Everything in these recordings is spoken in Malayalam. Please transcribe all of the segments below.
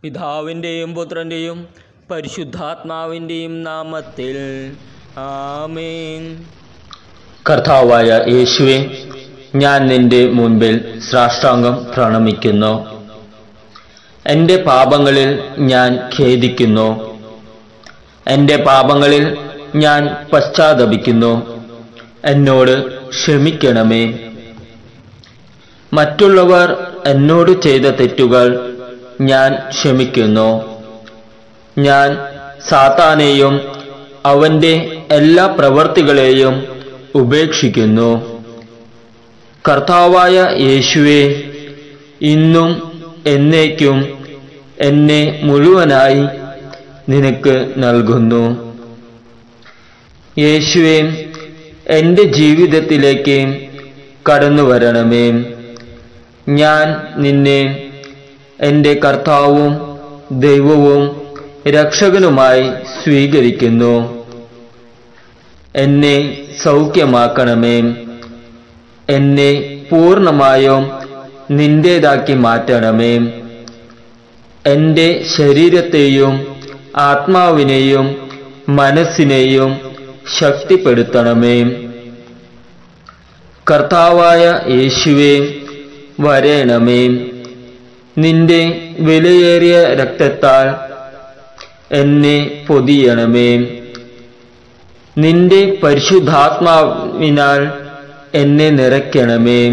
പിതാവിൻ്റെയും പുത്രൻ്റെയും പരിശുദ്ധാത്മാവിൻ്റെയും നാമത്തിൽ ആമേൻ കർത്താവായ യേശുവെ ഞാൻ നിന്റെ മുൻപിൽ സാഷ്ടാംഗം പ്രണമിക്കുന്നു എൻ്റെ പാപങ്ങളിൽ ഞാൻ ഖേദിക്കുന്നു എൻ്റെ പാപങ്ങളിൽ ഞാൻ പശ്ചാത്തപിക്കുന്നു എന്നോട് ക്ഷമിക്കണമേ മറ്റുള്ളവർ എന്നോട് ചെയ്ത തെറ്റുകൾ ഞാൻ ക്ഷമിക്കുന്നു ഞാൻ സാത്താനെയും അവൻ്റെ എല്ലാ പ്രവർത്തികളെയും ഉപേക്ഷിക്കുന്നു കർത്താവായ യേശുവെ ഇന്നും എന്നേക്കും എന്നെ മുഴുവനായി നിനക്ക് നൽകുന്നു യേശുവെ എൻ്റെ ജീവിതത്തിലേക്ക് കടന്നു വരണമേ ഞാൻ നിന്നെ എൻ്റെ കർത്താവും ദൈവവും രക്ഷകനുമായി സ്വീകരിക്കുന്നു എന്നെ സൗഖ്യമാക്കണമേ എന്നെ പൂർണ്ണമായും നിന്റേതാക്കി മാറ്റണമേ എൻ്റെ ശരീരത്തെയും ആത്മാവിനെയും മനസ്സിനെയും ശക്തിപ്പെടുത്തണമേ കർത്താവായ യേശുവെ വരേണമേ നിന്റെ വിലയേറിയ രക്തത്താൽ എന്നെ പൊതിയണമേ നിന്റെ പരിശുദ്ധാത്മാവിനാൽ എന്നെ നിറയ്ക്കണമേ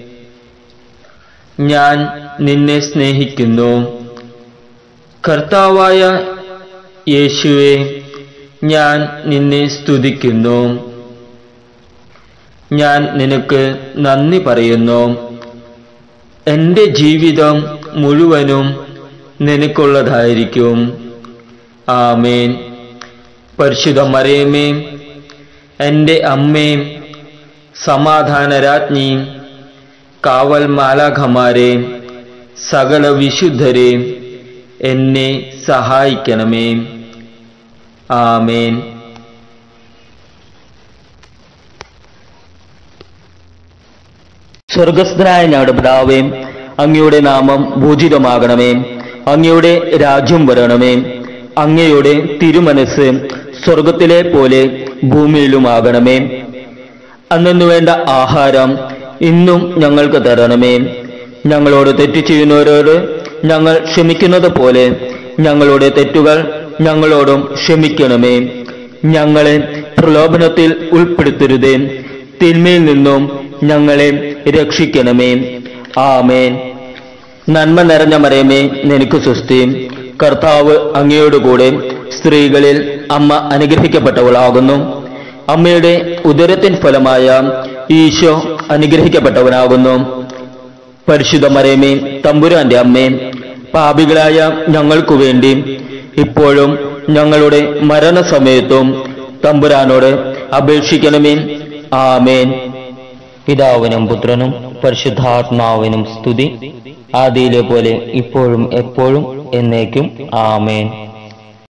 ഞാൻ നിന്നെ സ്നേഹിക്കുന്നു കർത്താവായ യേശുവെ ഞാൻ നിന്നെ സ്തുതിക്കുന്നു ഞാൻ നിനക്ക് നന്ദി പറയുന്നു എൻ്റെ ജീവിതം മുഴുവനും നിനക്കുള്ളതായിരിക്കും ആമേൻ പരിശുദ്ധ മറിയമേ എൻ്റെ അമ്മയും സമാധാനരാജ്ഞി കാവൽ മാലാഖമാരെ സകല വിശുദ്ധരെ എന്നെ സഹായിക്കണമേ ആമേൻ സ്വർഗസ്ഥനായ ഞങ്ങളുടെ പിതാവേ അങ്ങയുടെ നാമം ഭൂജിതമാകണമേ അങ്ങയുടെ രാജ്യം വരണമേ അങ്ങയുടെ തിരുമനസ് സ്വർഗത്തിലെ പോലെ ഭൂമിയിലുമാകണമേ അന്നു വേണ്ട ആഹാരം ഇന്നും ഞങ്ങൾക്ക് തരണമേ ഞങ്ങളോട് തെറ്റ് ചെയ്യുന്നവരോട് ഞങ്ങൾ ക്ഷമിക്കുന്നത് പോലെ ഞങ്ങളുടെ തെറ്റുകൾ ഞങ്ങളോടും ക്ഷമിക്കണമേ ഞങ്ങളെ പ്രലോഭനത്തിൽ ഉൾപ്പെടുത്തരുതേ തിന്മയിൽ നിന്നും ഞങ്ങളെ രക്ഷിക്കണമേ ആമേൻ നന്മ നിറഞ്ഞ മറയമേ നിനക്ക് സുസ്ഥി കർത്താവ് അങ്ങയോട് കൂടെ സ്ത്രീകളിൽ അമ്മ അനുഗ്രഹിക്കപ്പെട്ടവളാകുന്നു അമ്മയുടെ ഉദരത്തിൻ ഫലമായ ഈശോ അനുഗ്രഹിക്കപ്പെട്ടവനാകുന്നു പരിശുദ്ധ മറയമേ തമ്പുരാന്റെ അമ്മേ പാപികളായ ഞങ്ങൾക്കു വേണ്ടി ഇപ്പോഴും ഞങ്ങളുടെ മരണസമയത്തും തമ്പുരാനോട് അപേക്ഷിക്കണമേ ആമേൻ പിതാവിനും പുത്രനും പരിശുദ്ധാത്മാവിനും സ്തുതി ആദിയിലെ പോലെ ഇപ്പോഴും എപ്പോഴും എന്നേക്കും ആമേൻ